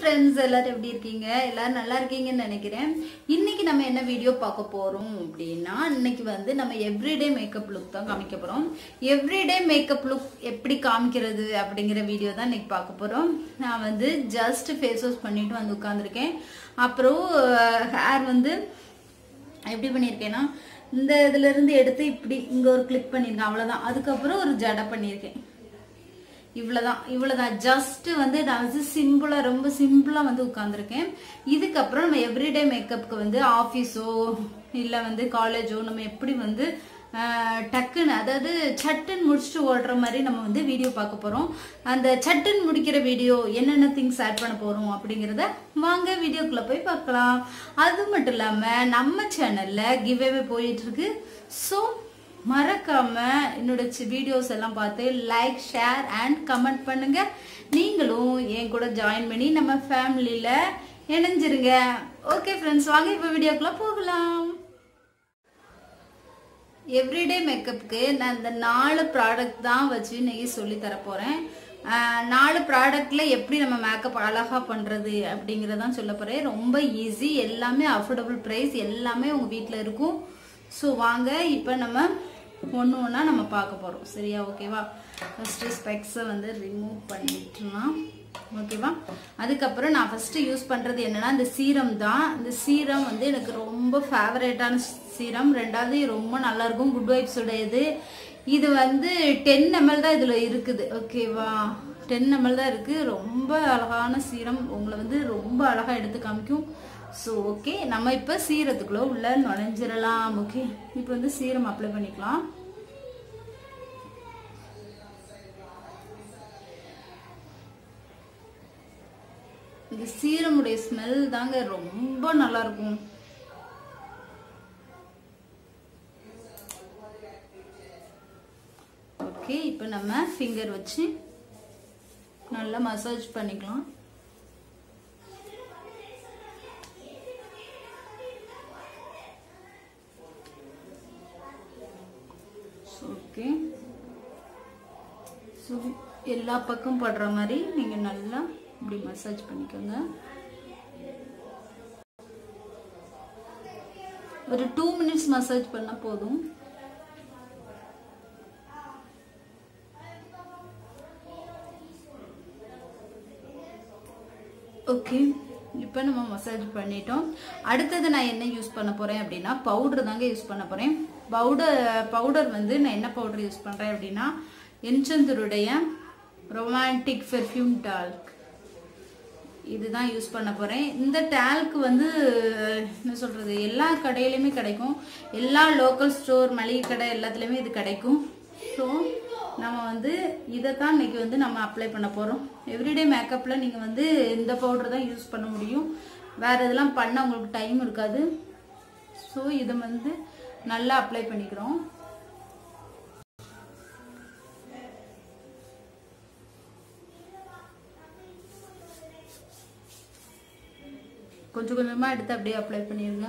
Friends எல்லாரும் எப்படி இருக்கீங்க எல்லாரும் நல்லா இருக்கீங்கன்னு நினைக்கிறேன் இன்னைக்கு நம்ம என்ன வீடியோ பார்க்க போறோம் அப்படின்னா இன்னைக்கு வந்து நம்ம எவ்ரிடே மேக்கப் லுக் தான் காமிக்க போறோம் எவ்ரிடே மேக்கப் லுக் எப்படி காமிக்கிறது அப்படிங்கிற வீடியோ தான் இன்னைக்கு பார்க்க போறோம் நான் வந்து ஜஸ்ட் ஃபேஸ் வாஷ் பண்ணிட்டு வந்து உட்காந்துருக்கேன் அப்புறம் ஹேர் வந்து எப்படி பண்ணியிருக்கேன்னா இந்த இதுல இருந்து எடுத்து இப்படி இங்க ஒரு கிளிக் பண்ணியிருக்கேன் அவ்வளவுதான் அதுக்கப்புறம் ஒரு ஜடை பண்ணியிருக்கேன் இவ்வளவுதான் இவ்வளவுதான் ஜஸ்ட் வந்து நான் வந்து சிம்பிளா ரொம்ப சிம்பிளா வந்து உட்கார்ந்துருக்கேன் இதுக்கப்புறம் நம்ம எவ்ரிடே மேக்கப்புக்கு வந்து ஆஃபீஸோ இல்ல வந்து காலேஜோ நம்ம எப்படி வந்து ஆஹ், டக்குன்னு அதாவது சட்டுன்னு முடிச்சுட்டு ஓடுற மாதிரி நம்ம வந்து வீடியோ பார்க்க போறோம் அந்த சட்டுன்னு முடிக்கிற வீடியோ என்னென்ன திங்ஸ் ஆட் பண்ண போறோம் அப்படிங்கறத வாங்க வீடியோக்குள்ள போய் பார்க்கலாம் அது மட்டும் இல்லாம நம்ம சேனல்ல கிவ்அவே போயிட்டு இருக்கு ஸோ மறக்காம என்னோட வீடியோஸ் எல்லாம் பார்த்து லைக் ஷேர் அண்ட் கமெண்ட் பண்ணுங்க நீங்களும் என் கூட ஜாயின் பண்ணி நம்ம ஃபேமிலியில இணைஞ்சிருங்க ஓகே ஃப்ரெண்ட்ஸ் வாங்க இப்போ வீடியோக்குள்ள போகலாம் எவ்ரிடே மேக்கப்புக்கு நான் இந்த நாலு ப்ராடக்ட் தான் வச்சு இன்னைக்கு சொல்லி தர போறேன் ஆஹ் நாலு ப்ராடக்ட்ல எப்படி நம்ம மேக்கப் அழகா பண்றது அப்படிங்கறதான் சொல்ல போறேன் ரொம்ப ஈஸி எல்லாமே அஃபோர்டபுள் பிரைஸ் எல்லாமே உங்க வீட்ல இருக்கும் ஸோ வாங்க இப்போ நம்ம ஒன்று ஒன்றா நம்ம பார்க்க போகிறோம் சரியா ஓகேவா ஃபஸ்ட்டு ஸ்பெக்ஸை வந்து ரிமூவ் பண்ணிட்டுலாம் ஓகேவா அதுக்கப்புறம் நான் ஃபஸ்ட்டு யூஸ் பண்ணுறது என்னன்னா இந்த சீரம் தான் இந்த சீரம் வந்து எனக்கு ரொம்ப ஃபேவரேட்டான சீரம் ரெண்டாவது ரொம்ப நல்லா இருக்கும் குட் வைப்ஸோட இது இது வந்து டென் எம்எல் தான் இதில் இருக்குது ஓகேவா டென் எம்எல் தான் இருக்குது ரொம்ப அழகான சீரம் உங்களை வந்து ரொம்ப அழகாக எடுத்து காமிக்கும் ஸோ ஓகே நம்ம இப்போ சீரத்துக்குள்ள உள்ள நுழைஞ்சிடலாம் ஓகே இப்போ வந்து சீரம் அப்ளை பண்ணிக்கலாம் இந்த சீரமுடைய ஸ்மெல் தாங்க ரொம்ப நல்லா இருக்கும் ஓகே இப்போ நம்ம ஃபிங்கர் வச்சு நல்லா மசாஜ் பண்ணிக்கலாம் ஓகே ஸோ எல்லா பக்கம் படுற மாதிரி நீங்கள் நல்லா இப்படி மசாஜ் பண்ணிக்கோங்க ஒரு டூ மினிட்ஸ் மசாஜ் பண்ணால் போதும் ஓகே இப்போ நம்ம மசாஜ் பண்ணிட்டோம் அடுத்தது நான் என்ன யூஸ் பண்ண போறேன் அப்படின்னா பவுடர் தாங்க யூஸ் பண்ண போறேன் பவுடர் பவுடர் வந்து நான் என்ன பவுடர் யூஸ் பண்றேன் அப்படின்னா என்சந்தருடைய ரொமான்டிக் பெர்ஃப்யூம் டால்க் இதுதான் யூஸ் பண்ண போறேன் இந்த டால்க் வந்து என்ன சொல்றது எல்லா கடையிலுமே கிடைக்கும் எல்லா லோக்கல் ஸ்டோர் மளிகை கடை எல்லாத்துலயுமே இது கிடைக்கும் ஸோ நம்ம வந்து இதை தான் இன்னைக்கு வந்து நம்ம அப்ளை பண்ண போறோம் எவ்ரிடே மேக்கப்ல நீங்க வந்து இந்த பவுடர் தான் யூஸ் பண்ண முடியும் வேற இதெல்லாம் பண்ண உங்களுக்கு டைம் இருக்காது ஸோ இதை வந்து நல்லா அப்ளை பண்ணிக்கிறோம் கொஞ்சம் கொஞ்சமா எடுத்து அப்படியே அப்ளை பண்ணிருங்க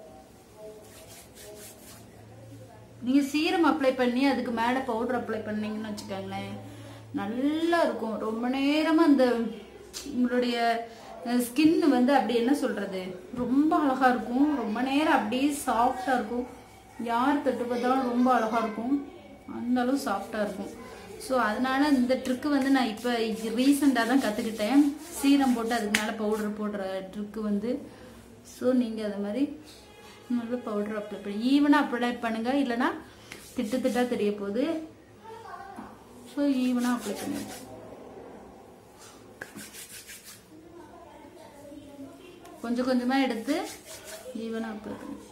நீங்க சீரம் அப்ளை பண்ணி அதுக்கு மேல பவுடர் அப்ளை பண்ணீங்கன்னு வச்சுக்கோங்களேன் நல்லா இருக்கும் ரொம்ப நேரமா அந்த உங்களுடைய ஸ்கின் வந்து அப்படி என்ன சொல்றது ரொம்ப அழகா இருக்கும் ரொம்ப நேரம் அப்படியே சாஃப்டா இருக்கும் யார் தொட்டு பார்த்தாலும் ரொம்ப அழகா இருக்கும் அந்த அளவு சாஃப்டா இருக்கும் ஸோ அதனால இந்த ட்ரிக்கு வந்து நான் இப்போ ரீசெண்டாக தான் கற்றுக்கிட்டேன் சீரம் போட்டு அதுக்கு மேலே பவுடர் போடுற ட்ரிக்கு வந்து ஸோ நீங்கள் அது மாதிரி நல்ல பவுடர் அப்ளை பண்ணி ஈவனாக அப்ளை பண்ணுங்க இல்லைன்னா திட்டு திட்டா தெரிய போகுது ஸோ ஈவனாக அப்ளை பண்ணுங்க கொஞ்சம் கொஞ்சமாக எடுத்து ஈவனாக அப்ளை பண்ணுங்க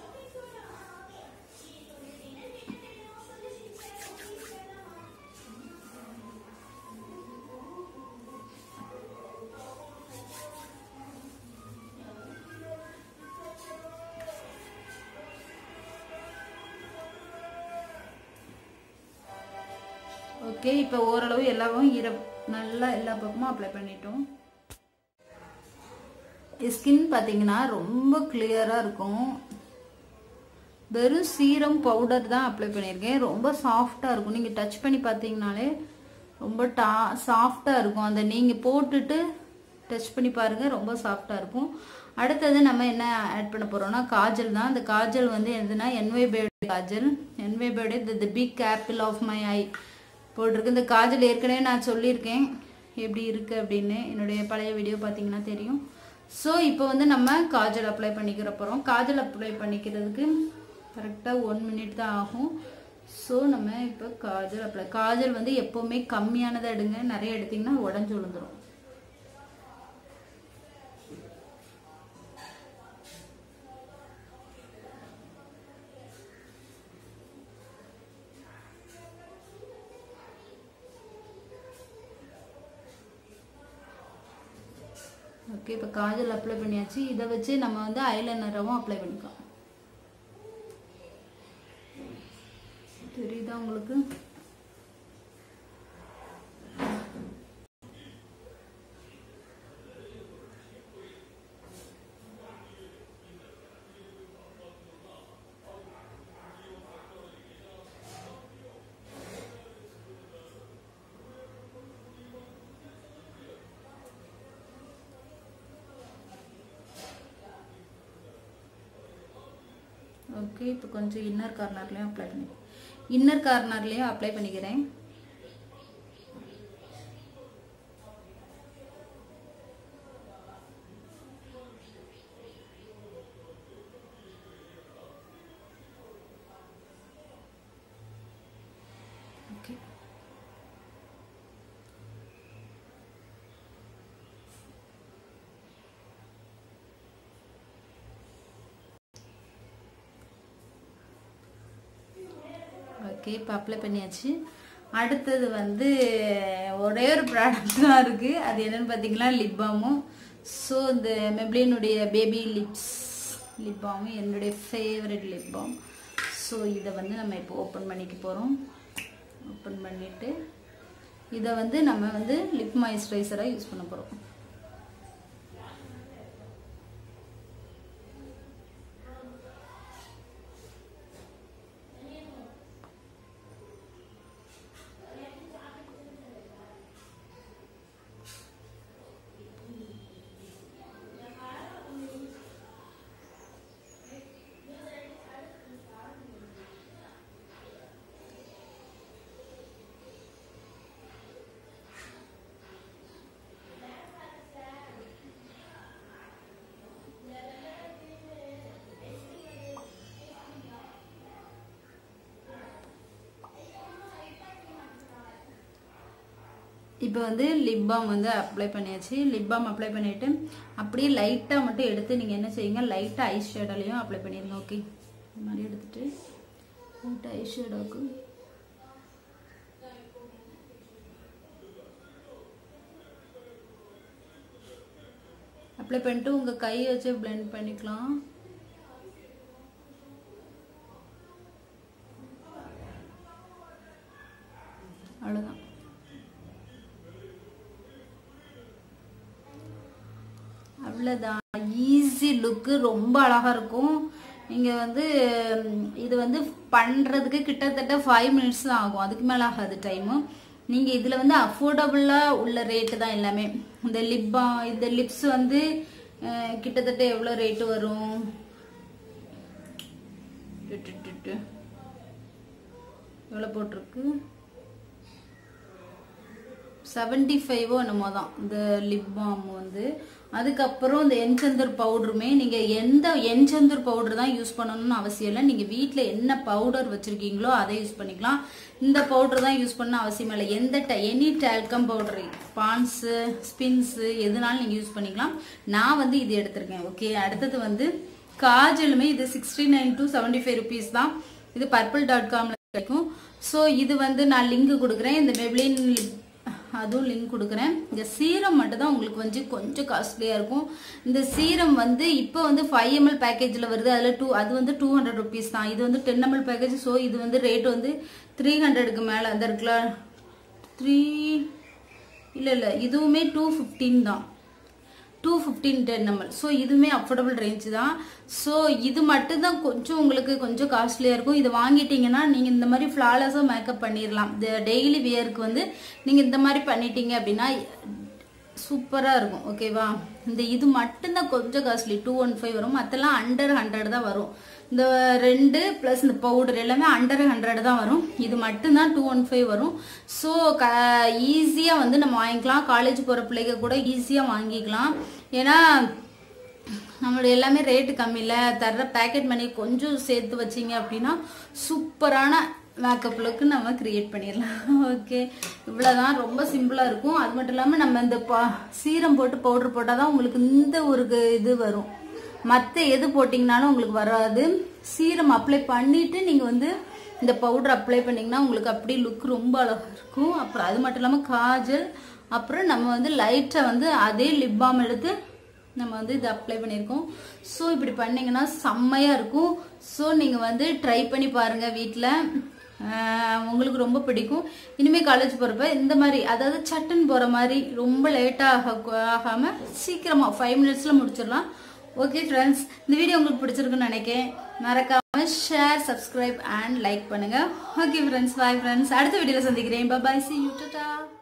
ஓகே இப்போ ஓரளவு எல்லாவும் ஈர நல்லா எல்லா பக்கமும் அப்ளை பண்ணிட்டோம் ஸ்கின் பார்த்தீங்கன்னா ரொம்ப கிளியராக இருக்கும் வெறும் சீரம் பவுடர் தான் அப்ளை பண்ணியிருக்கேன் ரொம்ப சாஃப்டாக இருக்கும் நீங்கள் டச் பண்ணி பார்த்தீங்கனாலே ரொம்ப டா சாஃப்டாக இருக்கும் அந்த நீங்கள் போட்டுட்டு டச் பண்ணி பாருங்கள் ரொம்ப சாஃப்டாக இருக்கும் அடுத்தது நம்ம என்ன ஆட் பண்ண போகிறோம்னா காஜல் தான் அந்த காஜல் வந்து எதுனா envy bird kajal envy bird the big apple of my eye போட்டிருக்கு இந்த காஜல் ஏற்கனவே நான் சொல்லியிருக்கேன் எப்படி இருக்குது அப்படின்னு என்னுடைய பழைய வீடியோ பார்த்தீங்கன்னா தெரியும் ஸோ இப்போ வந்து நம்ம காஜல் அப்ளை பண்ணிக்கிற போகிறோம் காஜல் அப்ளை பண்ணிக்கிறதுக்கு கரெக்டாக ஒன் மினிட் தான் ஆகும் ஸோ நம்ம இப்போ காஜல் அப்ளை காஜல் வந்து எப்போவுமே கம்மியானதை எடுங்க நிறைய எடுத்திங்கன்னா உடஞ்சி விழுந்துடும் ஓகே இப்போ காஜல் அப்ளை பண்ணியாச்சு இதை வச்சு நம்ம வந்து ஐலைனரவும் அப்ளை பண்ணிக்கலாம் தெரியுதா உங்களுக்கு ஓகே இப்போ கொஞ்சம் இன்னர் கார்னர்லேயும் அப்ளை பண்ணி இன்னர் கார்னர்லேயும் அப்ளை பண்ணிக்கிறேன் ஓகே ஓகே இப்போ அப்ளை பண்ணியாச்சு அடுத்தது வந்து ஒரே ஒரு ப்ராடக்ட் தான் இருக்குது அது என்னென்னு பார்த்தீங்கன்னா லிப் பாமும் ஸோ இந்த மெப்ளினுடைய பேபி லிப்ஸ் லிப் பாமும் என்னுடைய ஃபேவரட் லிப் பாம் ஸோ இதை வந்து நம்ம இப்போ ஓப்பன் பண்ணிக்க போகிறோம் ஓப்பன் பண்ணிவிட்டு இதை வந்து நம்ம வந்து லிப் மாய்ஸ்சரைசராக யூஸ் பண்ண போகிறோம் இப்போ வந்து லிப் பாம் வந்து அப்ளை பண்ணியாச்சு லிப் பாம் அப்ளை பண்ணிவிட்டு அப்படியே லைட்டாக மட்டும் எடுத்து நீங்கள் என்ன செய்யுங்க லைட்டாக ஐஸ் ஷேடோலையும் அப்ளை பண்ணிடுங்க ஓகே இந்த மாதிரி எடுத்துட்டு லைட்டாக ஐஸ் ஷேடோவுக்கு அப்ளை பண்ணிட்டு உங்கள் கையை வச்சு பிளெண்ட் பண்ணிக்கலாம் அவ்வளோதான் அவ்வளோதான் ஈஸி லுக்கு ரொம்ப அழகாக இருக்கும் நீங்கள் வந்து ம், இது வந்து பண்ணுறதுக்கு கிட்டத்தட்ட ஃபைவ் மினிட்ஸ் தான் ஆகும் அதுக்கு மேலே ஆகாது டைமு நீங்கள் இதில் வந்து அஃபோர்டபுளாக உள்ள ரேட்டு தான் எல்லாமே இந்த லிப்பா இந்த லிப்ஸ் வந்து அஹ், கிட்டத்தட்ட எவ்வளோ ரேட்டு வரும் டு, டு, டு, டு. எவ்வளோ போட்டிருக்கு செவன்டி ஃபைவோ என்னமோ தான் இந்த லிப் பாம் வந்து அதுக்கப்புறம் இந்த என்சந்தூர் பவுடருமே நீங்கள் எந்த என்சந்தூர் பவுடர் தான் யூஸ் பண்ணணும்னு அவசியம் இல்லை நீங்கள் வீட்டில் என்ன பவுடர் வச்சுருக்கீங்களோ அதை யூஸ் பண்ணிக்கலாம் இந்த பவுடர் தான் யூஸ் பண்ண அவசியம் இல்லை எந்த the any talcum powder Pond's Spinz எதுனாலும் நீங்கள் யூஸ் பண்ணிக்கலாம் நான் வந்து இது எடுத்திருக்கேன் ஓகே அடுத்தது வந்து காஜலுமே இது sixty nine to seventy five rupees தான் இது பர்பிள் டாட் காமில் கிடைக்கும் ஸோ இது வந்து நான் லிங்க் கொடுக்குறேன் இந்த மெப்ளின் அதுவும் லிங்க் கொடுக்குறேன் இந்த சீரம் மட்டும் தான் உங்களுக்கு வந்து கொஞ்சம் காஸ்ட்லியாக இருக்கும் இந்த சீரம் வந்து இப்போ வந்து ஃபைவ் எம்எல் பேக்கேஜில் வருது அதில் டூ அது வந்து டூ ஹண்ட்ரட் ருபீஸ் தான் இது வந்து டென் எம்எல் பேக்கேஜ் ஸோ இது வந்து ரேட் வந்து த்ரீ ஹண்ட்ரடுக்கு மேலே அந்த இருக்குல்ல த்ரீ இல்லை இல்லை இதுவுமே டூ ஃபிஃப்டீன் தான் two fifteen ten ml so இதுவுமே அஃபோர்டபுள் ரேஞ்ச் தான் ஸோ இது மட்டும்தான் கொஞ்சம் உங்களுக்கு கொஞ்சம் காஸ்ட்லியாக இருக்கும் இது வாங்கிட்டீங்கன்னா நீங்கள் இந்த மாதிரி ஃப்ளாலஸாக மேக்கப் பண்ணிடலாம் இந்த டெய்லி வியருக்கு வந்து நீங்கள் இந்த மாதிரி பண்ணிட்டீங்க அப்படின்னா சூப்பராக இருக்கும் ஓகேவா இந்த இது மட்டும்தான் கொஞ்சம் காஸ்ட்லி டூ ஒன் ஃபைவ் வரும் மற்றெல்லாம் அண்டர் ஹண்ட்ரட் தான் வரும் இந்த ரெண்டு ப்ளஸ் இந்த பவுடர் எல்லாமே அண்டர் ஹண்ட்ரட் தான் வரும் இது மட்டும்தான் டூ ஒன் ஃபைவ் வரும் ஸோ க ஈஸியாக வந்து நம்ம வாங்கிக்கலாம் காலேஜ் போகிற பிள்ளைங்க கூட ஈஸியாக வாங்கிக்கலாம் ஏன்னா நம்மளோட எல்லாமே ரேட்டு கம்மியில் தர்ற பேக்கெட் மணி கொஞ்சம் சேர்த்து வச்சிங்க அப்படின்னா சூப்பரான மேக்கப் லுக்கு நம்ம கிரியேட் பண்ணிடலாம் ஓகே இவ்வளோதான் ரொம்ப சிம்பிளாக இருக்கும் அது மட்டும் இல்லாமல் நம்ம இந்த பா சீரம் போட்டு பவுடர் போட்டால் தான் உங்களுக்கு இந்த ஒரு இது வரும் மற்ற எது போட்டிங்கனாலும் உங்களுக்கு வராது சீரம் அப்ளை பண்ணிவிட்டு நீங்கள் வந்து இந்த பவுடர் அப்ளை பண்ணிங்கன்னா உங்களுக்கு அப்படியே லுக் ரொம்ப அழகாக இருக்கும் அப்புறம் அது மட்டும் இல்லாமல் காஜல் அப்புறம் நம்ம வந்து லைட்டை வந்து அதே லிப் பாம் எடுத்து நம்ம வந்து இது அப்ளை பண்ணியிருக்கோம் ஸோ இப்படி பண்ணிங்கன்னா செம்மையாக இருக்கும் ஸோ நீங்கள் வந்து ட்ரை பண்ணி பாருங்கள் வீட்டில் உங்களுக்கு ரொம்ப பிடிக்கும் இனிமேல் காலேஜ் போகிறப்ப இந்த மாதிரி அதாவது சட்டன் போகிற மாதிரி ரொம்ப லேட்டாக ஆகாமல் சீக்கிரமாக ஃபைவ் மினிட்ஸில் முடிச்சிடலாம் ஓகே ஃப்ரெண்ட்ஸ் இந்த வீடியோ உங்களுக்கு பிடிச்சிருக்குன்னு நினைக்கிறேன் மறக்காமல் ஷேர் சப்ஸ்கிரைப் அண்ட் லைக் பண்ணுங்கள் ஓகே ஃப்ரெண்ட்ஸ் பாய் ஃப்ரெண்ட்ஸ் அடுத்த வீடியோவில் சந்திக்கிறேன் பாய் சி யூ டாடா